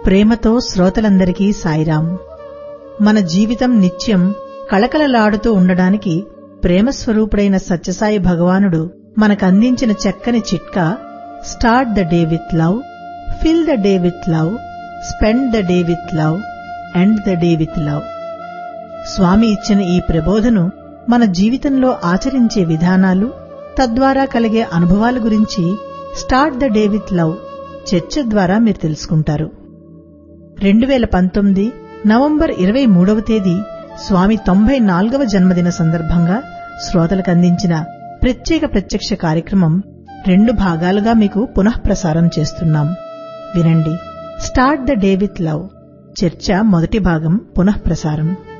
ప్రేమతో శ్రోతలందరికీ సాయిరాం మన జీవితం నిత్యం కళకళలాడుతూ ఉండడానికి ప్రేమస్వరూపుడైన సత్యసాయి భగవానుడు మనకందించిన చక్కని చిట్కా start the day with love fill the day with love spend the day with love end the day with love స్వామి ఇచ్చిన ఈ ప్రబోధను మన జీవితంలో ఆచరించే విధానాలు తద్వారా కలిగే అనుభవాల గురించి start the day with love చర్చ ద్వారా మీరు తెలుసుకుంటారు రెండు వేల పంతొమ్మిది నవంబర్ ఇరవై మూడవ తేదీ స్వామి తొంభై నాలుగవ జన్మదిన సందర్భంగా శ్రోతలకు అందించిన ప్రత్యేక ప్రత్యక్ష కార్యక్రమం రెండు భాగాలుగా మీకు పునఃప్రసారం చేస్తున్నాం వినండి start the day with love చర్చ మొదటి భాగం పునఃప్రసారం